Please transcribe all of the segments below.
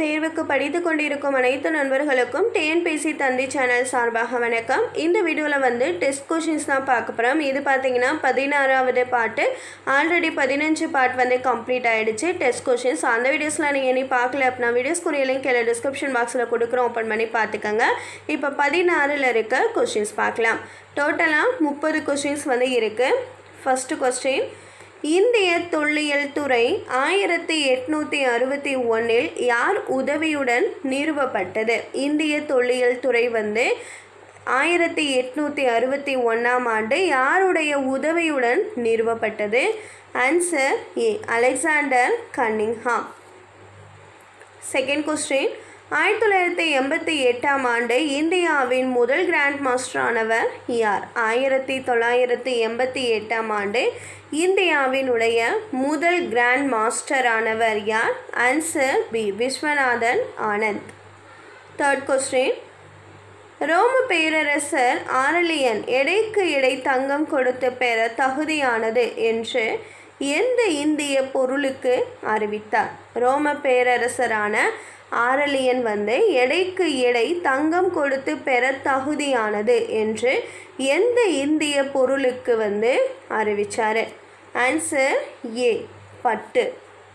தேர்வுக்கு படித்து கொண்டிருக்கும் அனைத்து நண்பர்களுக்கும் டிஎன்பிசி தந்தி சேனல் சார்பாக வணக்கம் இந்த வீடியோவில் வந்து டெஸ்ட் கொஷின்ஸ் தான் பார்க்க போகிறோம் இது பார்த்தீங்கன்னா பதினாறாவது பாட்டு ஆல்ரெடி பதினஞ்சு பார்ட் வந்து கம்ப்ளீட் ஆகிடுச்சு டெஸ்ட் கொஷின்ஸ் அந்த வீடியோஸ்லாம் நீங்கள் இனி பார்க்கல அப்படின்னா வீடியோஸ்க்குரிய லிங்க் கீழே டிஸ்கிரிப்ஷன் பாக்ஸில் கொடுக்குறோம் ஓப்பன் பண்ணி பார்த்துக்கோங்க இப்போ பதினாறில் இருக்க கொஷின்ஸ் பார்க்கலாம் டோட்டலாக முப்பது கொஷின்ஸ் வந்து இருக்குது ஃபஸ்ட்டு கொஸ்டின் இந்திய தொல்லியல் துறை ஆயிரத்தி எட்நூற்றி அறுபத்தி ஒன்றில் யார் உதவியுடன் நிறுவப்பட்டது இந்திய தொல்லியல் துறை வந்து ஆயிரத்தி எட்நூற்றி அறுபத்தி ஒன்றாம் ஆண்டு யாருடைய உதவியுடன் நிறுவப்பட்டது answer A Alexander Cunningham second question ஆயிரத்தி தொள்ளாயிரத்தி எண்பத்தி எட்டாம் ஆண்டு இந்தியாவின் முதல் கிராண்ட் மாஸ்டரானவர் யார் ஆயிரத்தி தொள்ளாயிரத்தி எண்பத்தி எட்டாம் ஆண்டு இந்தியாவினுடைய முதல் கிராண்ட் மாஸ்டரானவர் யார் answer B Viswanathan Anand third question ரோம பேரரசர் ஆரலியன் எடைக்கு எடை தங்கம் கொடுத்து பெற தகுதியானது என்று எந்த இந்திய பொருளுக்கு அறிவித்தார் ரோம பேரரசரான ஆரலியன் வந்து எடைக்கு எடை தங்கம் கொடுத்து பெற தகுதியானது என்று எந்த இந்திய பொருளுக்கு வந்து அறிவிச்சார் ஆன்சர் ஏ பட்டு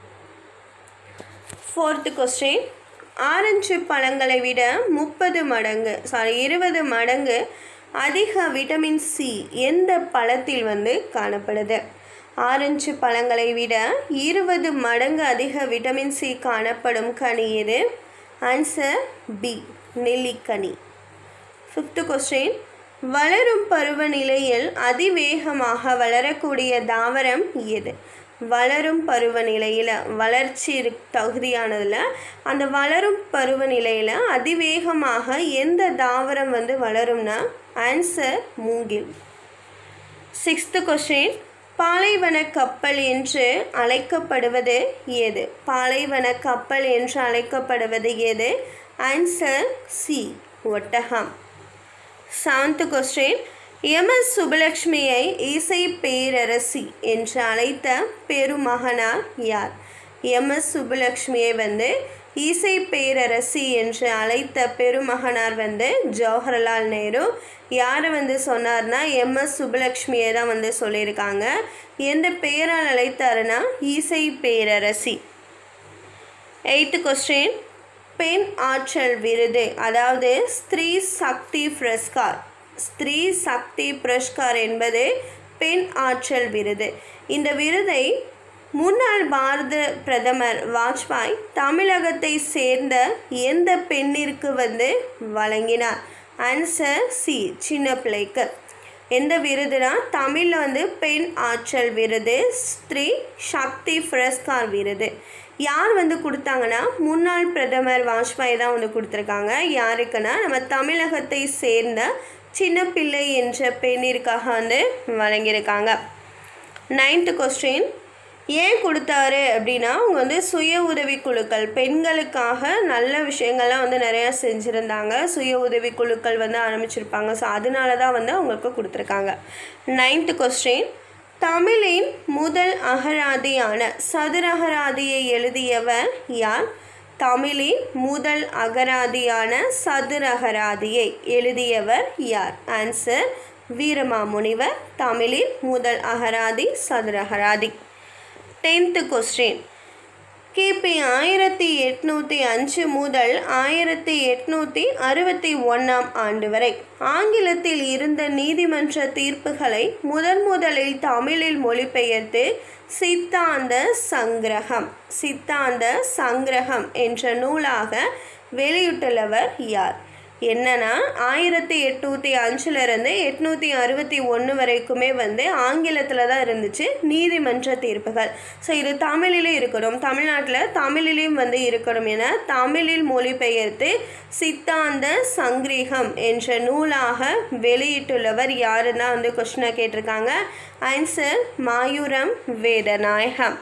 ஃபோர்த்து கொஸ்டின் ஆரஞ்சு பழங்களை விட முப்பது மடங்கு சாரி இருபது மடங்கு அதிக விட்டமின் சி எந்த பழத்தில் வந்து காணப்படுது ஆரஞ்சு பழங்களை விட இருபது மடங்கு அதிக விட்டமின் சி காணப்படும் கனி எது ஆன்சர் பி நெல்லிக்கனி ஃபிஃப்த்து கொஸ்டின் வளரும் பருவநிலையில் அதிவேகமாக வளரக்கூடிய தாவரம் எது வளரும் பருவநிலையில் வளர்ச்சி இரு தகுதியானதில் அந்த வளரும் பருவநிலையில் அதிவேகமாக எந்த தாவரம் வந்து வளரும்னா ஆன்சர் மூங்கில் சிக்ஸ்த்து கொஸ்டின் பாலைவன கப்பல் என்று அழைக்கப்படுவது எது பாலைவன கப்பல் என்று அழைக்கப்படுவது எது ஆன்சர் சி ஒட்டகம் செவன்த் கொஸ்டின் எம் எஸ் சுபலக்ஷ்மியை இசை பேரரசி என்று அழைத்த பெருமகனார் யார் எம் எஸ் சுபலக்ஷ்மியை வந்து இசை பேரரசி என்று அழைத்த பெருமகனார் வந்து ஜவஹர்லால் நேரு யார் வந்து சொன்னார்னா எம் எஸ் சுபலக்ஷ்மியை தான் வந்து சொல்லியிருக்காங்க எந்த பெயரால் அழைத்தாருன்னா இசை பேரரசி எயித்து கொஸ்டின் பெண் ஆற்றல் விருது அதாவது ஸ்திரீ சக்தி புரஸ்கார் ஸ்திரீ சக்தி புரஸ்கார் என்பது பெண் ஆற்றல் விருது இந்த விருதை முன்னாள் பாரத பிரதமர் வாஜ்பாய் தமிழகத்தை சேர்ந்த எந்த பெண்ணிற்கு வந்து வழங்கினார் ஆன்சர் சி சின்ன பிள்ளைக்கு எந்த விருதுனா தமிழில் வந்து பெண் ஆற்றல் விருது ஸ்திரீ சக்தி புரஸ்கார் விருது யார் வந்து கொடுத்தாங்கன்னா முன்னாள் பிரதமர் வாஜ்பாய் தான் வந்து கொடுத்துருக்காங்க யாருக்குன்னா நம்ம தமிழகத்தை சேர்ந்த சின்ன பிள்ளை என்ற பெண்ணிற்காக வந்து வழங்கியிருக்காங்க நைன்த்து கொஸ்டின் ஏன் கொடுத்தாரு அப்படின்னா அவங்க வந்து சுய உதவி குழுக்கள் பெண்களுக்காக நல்ல விஷயங்கள்லாம் வந்து நிறையா செஞ்சுருந்தாங்க சுய உதவி குழுக்கள் வந்து ஆரம்பிச்சிருப்பாங்க ஸோ அதனால தான் வந்து அவங்களுக்கு கொடுத்துருக்காங்க நைன்த்து கொஸ்டின் தமிழின் முதல் அகராதியான சதுரகராதியை எழுதியவர் யார் தமிழின் முதல் அகராதியான சதுரகராதியை எழுதியவர் யார் ஆன்சர் வீரமாமுனிவர் தமிழின் முதல் அகராதி சதுரகராதி டென்த்து கொஸ்டின் கிபி ஆயிரத்தி எட்நூற்றி அஞ்சு முதல் ஆயிரத்தி எட்நூற்றி அறுபத்தி ஒன்றாம் ஆண்டு வரை ஆங்கிலத்தில் இருந்த நீதிமன்ற தீர்ப்புகளை முதன் முதலில் தமிழில் மொழிபெயர்த்து சித்தாந்த சங்கிரகம் சித்தாந்த சங்கிரகம் என்ற நூலாக வெளியிட்டுள்ளவர் யார் என்னன்னா ஆயிரத்தி எட்நூற்றி அஞ்சுலேருந்து எட்நூற்றி அறுபத்தி ஒன்று வரைக்குமே வந்து ஆங்கிலத்தில் தான் இருந்துச்சு நீதிமன்ற தீர்ப்புகள் ஸோ இது தமிழிலும் இருக்கணும் தமிழ்நாட்டில் தமிழிலையும் வந்து இருக்கணும் என தமிழில் மொழிபெயர்த்து சித்தாந்த சங்கிரகம் என்ற நூலாக வெளியிட்டுள்ளவர் யாருன்னா வந்து கொஸ்டினாக கேட்டிருக்காங்க ஆன்சர் மாயூரம் வேதநாயகம்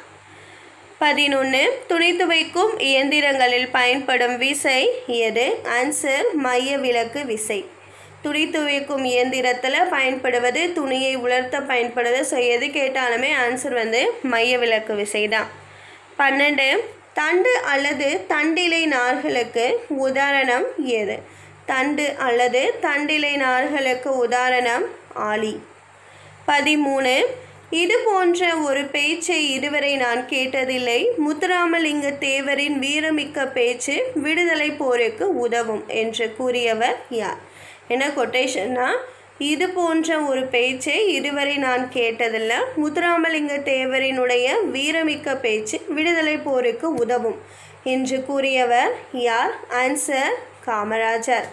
பதினொன்று துணி துவைக்கும் இயந்திரங்களில் பயன்படும் விசை எது ஆன்சர் மைய விளக்கு விசை துணி துவைக்கும் இயந்திரத்தில் பயன்படுவது துணியை உலர்த்த பயன்படுவது ஸோ எது கேட்டாலுமே ஆன்சர் வந்து மைய விளக்கு விசை தான் பன்னெண்டு தண்டு அல்லது தண்டிலை நார்களுக்கு உதாரணம் எது தண்டு அல்லது தண்டிலை நார்களுக்கு உதாரணம் ஆலி பதிமூணு இது போன்ற ஒரு பேச்சை இதுவரை நான் கேட்டதில்லை முத்துராமலிங்க தேவரின் வீரமிக்க பேச்சு விடுதலை போருக்கு உதவும் என்று கூறியவர் யார் என்ன கொட்டேஷன்னா இது போன்ற ஒரு பேச்சை இதுவரை நான் கேட்டதில்லை முத்துராமலிங்க தேவரினுடைய வீரமிக்க பேச்சு விடுதலை போருக்கு உதவும் என்று கூறியவர் யார் ஆன்சர் காமராஜர்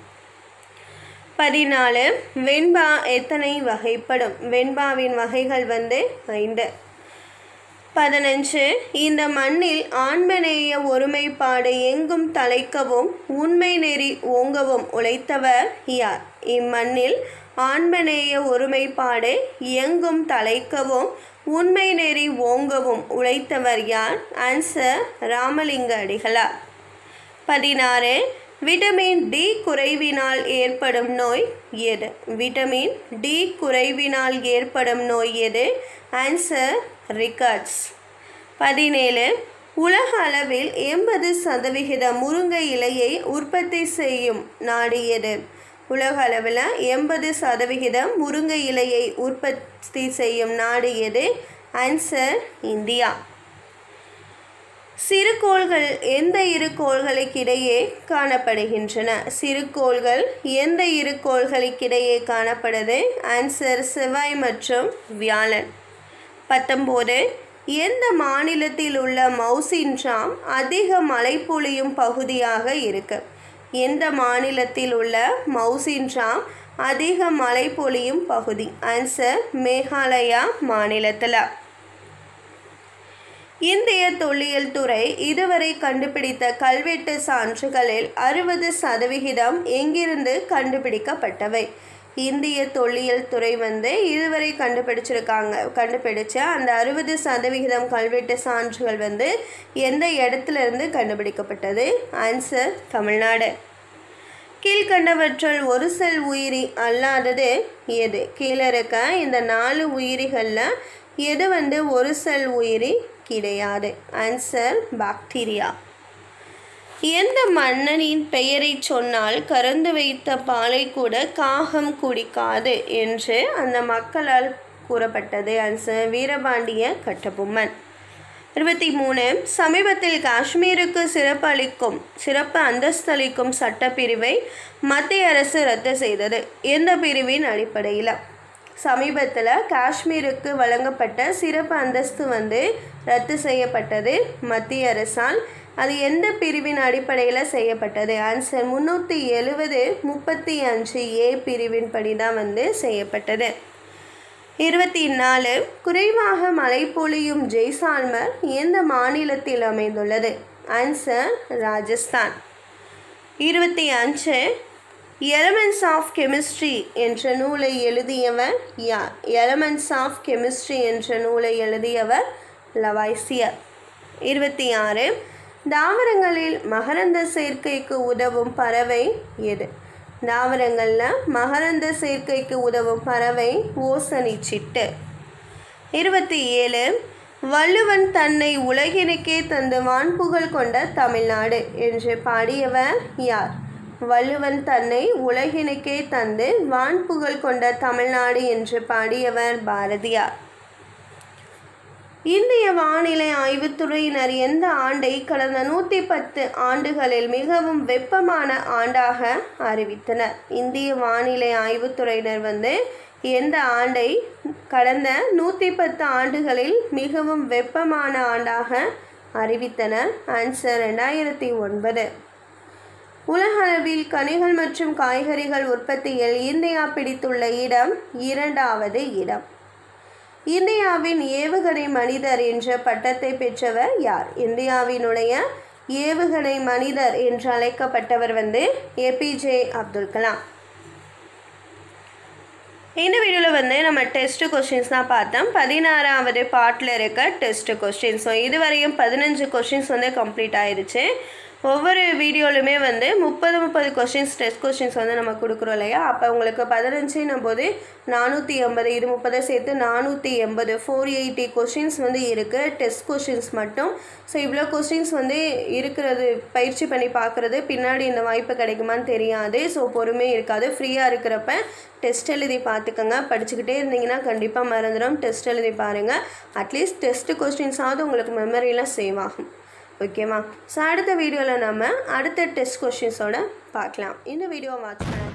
பதினாலு வெண்பா எத்தனை வகைப்படும் வெண்பாவின் வகைகள் வந்து ஐந்து பதினஞ்சு இந்த மண்ணில் ஆண்மநேய ஒருமைப்பாடு எங்கும் தலைக்கவும் உண்மை நெறி ஓங்கவும் உழைத்தவர் யார் இம்மண்ணில் ஆண்மநேய ஒருமைப்பாடு எங்கும் தலைக்கவும் உண்மை நெறி ஓங்கவும் உழைத்தவர் யார் ஆன்சர் ராமலிங்க அடிகளார் பதினாறு விட்டமின் டி குறைவினால் ஏற்படும் நோய் எது விட்டமின் டி குறைவினால் ஏற்படும் நோய் எது ஆன்சர் ரிகார்ட்ஸ் பதினேழு உலக அளவில் எண்பது சதவிகித முருங்கை இலையை உற்பத்தி செய்யும் நாடு எது உலக அளவில் எண்பது சதவிகிதம் முருங்கை இலையை உற்பத்தி செய்யும் நாடு எது ஆன்சர் இந்தியா சிறுகோள்கள் எந்த இரு கோள்களுக்கிடையே காணப்படுகின்றன சிறுகோள்கள் எந்த இரு கோள்களுக்கிடையே காணப்படுது ஆன்சர் செவ்வாய் மற்றும் வியாழன் பத்தொம்போது எந்த மாநிலத்தில் உள்ள மவுசின்ட்ராம் அதிக மழை பொழியும் பகுதியாக இருக்கு எந்த மாநிலத்தில் உள்ள மவுசின்ட்ராம் அதிக மழை பொழியும் பகுதி ஆன்சர் மேகாலயா மாநிலத்தில் இந்திய தொல்லியல் துறை இதுவரை கண்டுபிடித்த கல்வெட்டு சான்றுகளில் அறுபது சதவிகிதம் எங்கிருந்து கண்டுபிடிக்கப்பட்டவை இந்திய தொல்லியல் துறை வந்து இதுவரை கண்டுபிடிச்சிருக்காங்க கண்டுபிடிச்ச அந்த அறுபது சதவிகிதம் கல்வெட்டு சான்றுகள் வந்து எந்த இடத்துல இருந்து கண்டுபிடிக்கப்பட்டது ஆன்சர் தமிழ்நாடு கீழ்கண்டவற்றுள் ஒரு செல் உயிரி அல்லாதது எது கீழே இருக்க இந்த நாலு உயிரிகளில் எது வந்து ஒரு செல் உயிரி கிடையாது ஆன்சர் பாக்டீரியா எந்த மன்னனின் பெயரை சொன்னால் கறந்து வைத்த பாலை கூட காகம் குடிக்காது என்று அந்த மக்களால் கூறப்பட்டது ஆன்சர் வீரபாண்டிய கட்டபொம்மன் இருபத்தி மூணு சமீபத்தில் காஷ்மீருக்கு சிறப்பு அளிக்கும் சிறப்பு அந்தஸ்தளிக்கும் சட்டப்பிரிவை மத்திய அரசு ரத்து செய்தது எந்த பிரிவின் அடிப்படையில் சமீபத்தில் காஷ்மீருக்கு வழங்கப்பட்ட சிறப்பு அந்தஸ்து வந்து ரத்து செய்யப்பட்டது மத்திய அரசால் அது எந்த பிரிவின் அடிப்படையில் செய்யப்பட்டது ஆன்சர் முந்நூற்றி எழுவது முப்பத்தி அஞ்சு ஏ பிரிவின் படி தான் வந்து செய்யப்பட்டது இருபத்தி நாலு குறைவாக மழை பொழியும் ஜெய்சால்மர் எந்த மாநிலத்தில் அமைந்துள்ளது ஆன்சர் ராஜஸ்தான் இருபத்தி அஞ்சு எலமெண்ட்ஸ் ஆஃப் கெமிஸ்ட்ரி என்ற நூலை எழுதியவர் யார் எலமெண்ட்ஸ் ஆஃப் கெமிஸ்ட்ரி என்ற நூலை எழுதியவர் லவாய்சியர் இருபத்தி ஆறு தாவரங்களில் மகரந்த சேர்க்கைக்கு உதவும் பறவை எது தாவரங்களில் மகரந்த சேர்க்கைக்கு உதவும் பறவை ஓசனி சிட்டு இருபத்தி ஏழு வள்ளுவன் தன்னை உலகினுக்கே தந்து வான்புகழ் கொண்ட தமிழ்நாடு என்று பாடியவர் யார் வள்ளுவன் தன்னை உலகினுக்கே தந்து வான்புகழ் கொண்ட தமிழ்நாடு என்று பாடியவர் பாரதியார் இந்திய வானிலை ஆய்வுத்துறையினர் எந்த ஆண்டை கடந்த நூற்றி பத்து ஆண்டுகளில் மிகவும் வெப்பமான ஆண்டாக அறிவித்தனர் இந்திய வானிலை ஆய்வுத்துறையினர் வந்து எந்த ஆண்டை கடந்த நூற்றி பத்து ஆண்டுகளில் மிகவும் வெப்பமான ஆண்டாக அறிவித்தனர் ஆன்சர் ரெண்டாயிரத்தி ஒன்பது உலகளவில் கனிகள் மற்றும் காய்கறிகள் உற்பத்தியில் இந்தியா பிடித்துள்ள இடம் இரண்டாவது இடம் இந்தியாவின் ஏவுகணை மனிதர் என்ற பட்டத்தை பெற்றவர் யார் இந்தியாவினுடைய ஏவுகணை மனிதர் என்று அழைக்கப்பட்டவர் வந்து ஏபிஜே அப்துல் கலாம் இந்த வீடியோவில் வந்து நம்ம டெஸ்ட் கொஸ்டின்ஸ் தான் பார்த்தோம் பதினாறாவது பார்ட்டில் இருக்க டெஸ்ட் கொஸ்டின்ஸ் ஸோ இதுவரையும் பதினஞ்சு கொஸ்டின்ஸ் வந்து கம்ப்ளீட் ஆயிடுச்சு ஒவ்வொரு வீடியோலுமே வந்து முப்பது முப்பது கொஷின்ஸ் டெஸ்ட் கொஷின்ஸ் வந்து நம்ம கொடுக்குறோம் இல்லையா அப்போ உங்களுக்கு பதினஞ்சுன்னும் போது நானூற்றி எண்பது இது முப்பதை சேர்த்து நானூற்றி எண்பது ஃபோர் எயிட்டி கொஷின்ஸ் வந்து இருக்குது டெஸ்ட் கொஷின்ஸ் மட்டும் ஸோ இவ்வளோ கொஷின்ஸ் வந்து இருக்கிறது பயிற்சி பண்ணி பார்க்குறது பின்னாடி இந்த வாய்ப்பு கிடைக்குமான்னு தெரியாது ஸோ பொறுமை இருக்காது ஃப்ரீயாக இருக்கிறப்ப டெஸ்ட் எழுதி பார்த்துக்கோங்க படிச்சுக்கிட்டே இருந்தீங்கன்னா கண்டிப்பாக மறந்துடும் டெஸ்ட் எழுதி பாருங்கள் அட்லீஸ்ட் டெஸ்ட் கொஸ்டின்ஸாவது உங்களுக்கு மெமரியில் சேவ் ஆகும் ஓகேவா ஸோ அடுத்த வீடியோவில் நம்ம அடுத்த டெஸ்ட் கொஷின்ஸோட பார்க்கலாம் இந்த வீடியோ வாட்ச் பண்ண